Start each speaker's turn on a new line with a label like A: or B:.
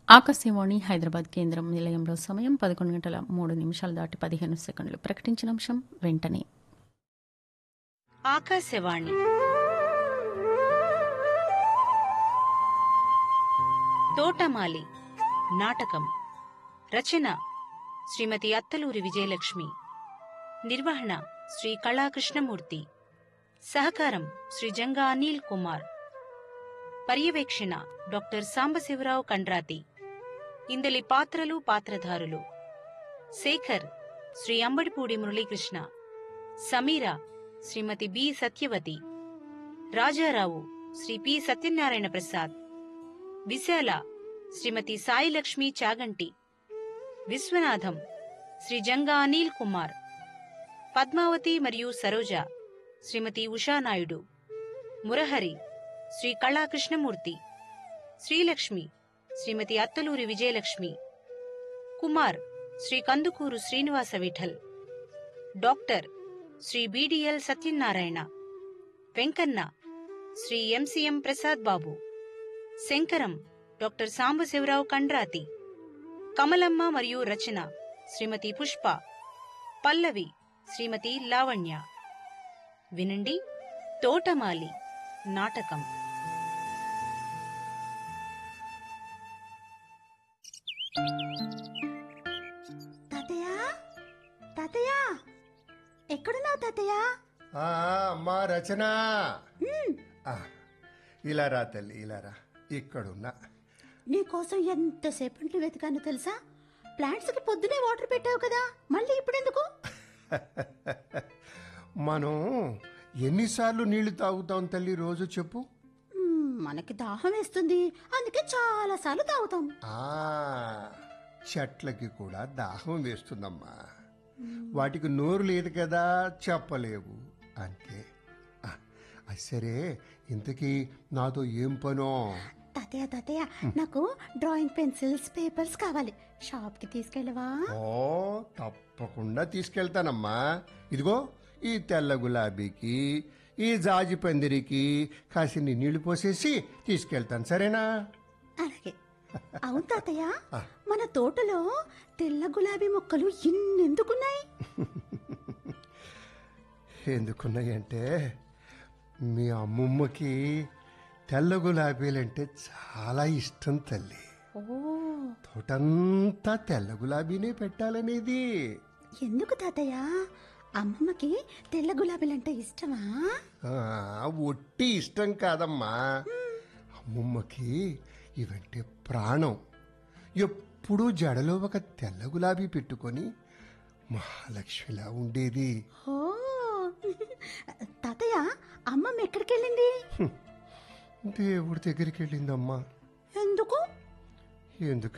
A: ఆకాశవాణి హైదరాబాద్ కేంద్రం నిలయంలో సమయం పదకొండు గంటల మూడు నిమిషాలు దాటి పదిహేను సెకండ్లు ప్రకటించిన అంశం వెంటనే
B: ఆకాశవాణి తోటమాలి నాటకం రచన శ్రీమతి అత్తలూరి విజయలక్ష్మి నిర్వహణ శ్రీ కళాకృష్ణమూర్తి సహకారం శ్రీ జంగా అనిల్ కుమార్ పర్యవేక్షణ డాక్టర్ సాంబశివరావు కండ్రాతి ఇందలి పాత్రలు పాత్రధారులు శేఖర్ శ్రీ అంబడిపూడి మురళీకృష్ణ సమీర శ్రీమతి బి సత్యవతి రాజారావు శ్రీ పి సత్యనారాయణ ప్రసాద్ విశాల శ్రీమతి సాయిలక్ష్మి చాగంటి విశ్వనాథం శ్రీ జంగా అనిల్ కుమార్ పద్మావతి మరియు Saroja Srimathi Ushanaidu Murahari Sri Kalakrishnamurthy Srilakshmi Srimathi Attaluri Vijayalakshmi Kumar Sri Kandukuru Srinivasa Vittal doctor Sri BDL Satyanarayana Venkanna Sri MCM Prasad Babu Shankaram doctor Sambasivarao Kandrathi Kamalamma మరియు రచన శ్రీమతి పుష్ప పల్లవి శ్రీమతి లావణ్య వినండి తోటమాలి నాటకం
C: తాతయ్య తాతయ్య ఎక్కడున్నావు తాతయ్య
D: ఆ, అమ్మా రచన ఆ, ఇలా రా తల్లి ఇలా రా ఇక్కడున్నా
C: నీకోసం ఎంతసేపట్లు వెతికాను తెలుసా ప్లాంట్స్ కి పొద్దునే వాటర్ పెట్టావు కదా మళ్ళీ ఇప్పుడెందుకు
D: మనం ఎన్నిసార్లు నీళ్లు తాగుతాం తల్లి రోజు చెప్పు
C: మ్మ్, మనకి దాహం వేస్తుంది అందుకే చాలా సార్లు తాగుతాం
D: ఆ చెట్లకి కూడా దాహం వేస్తుందమ్మా వాటికి నోరు లేదు కదా చెప్పలేవు అంతే ఆ, అది సరే ఇంతకీ నాతో ఏం పనో
C: తాతయ్య తాతయ్య నాకు డ్రాయింగ్ పెన్సిల్స్ పేపర్స్ కావాలి షాప్ కి తీసుకెళ్ళవా
D: ఓ తప్పకుండా తీసుకెళ్తానమ్మా ఇదిగో ఈ తెల్ల గులాబీకి ఈ జాజి పందిరికి కాసిన్ని నీళ్లు పోసేసి తీసుకెళ్తాను సరేనా
C: అలాగే అవును తాతయ్య మన తోటలో తెల్ల గులాబీ మొక్కలు ఇన్నెందుకున్నాయి
D: ఎందుకున్నాయంటే మీ అమ్మమ్మకి తెల్ల గులాబీలంటే చాలా ఇష్టం తల్లి
C: ఓ
D: తోటంతా తెల్ల గులాబీనే పెట్టాలనేది
C: ఎందుకు తాతయ్య అమ్మమ్మకి తెల్ల గులాబీలంటే ఇష్టమా
D: ఆ, ఒట్టి ఇష్టం కాదమ్మా అమ్మమ్మకి ఇవంటే ప్రాణం ఎప్పుడూ జడలో ఒక తెల్ల గులాబీ పెట్టుకొని మహాలక్ష్మిలా ఉండేది
C: ఓ తాతయ్య అమ్మమ్మ ఎక్కడికి వెళ్ళింది
D: దేవుడి దగ్గరికి వెళ్ళిందమ్మా
C: ఎందుకు
D: ఎందుకు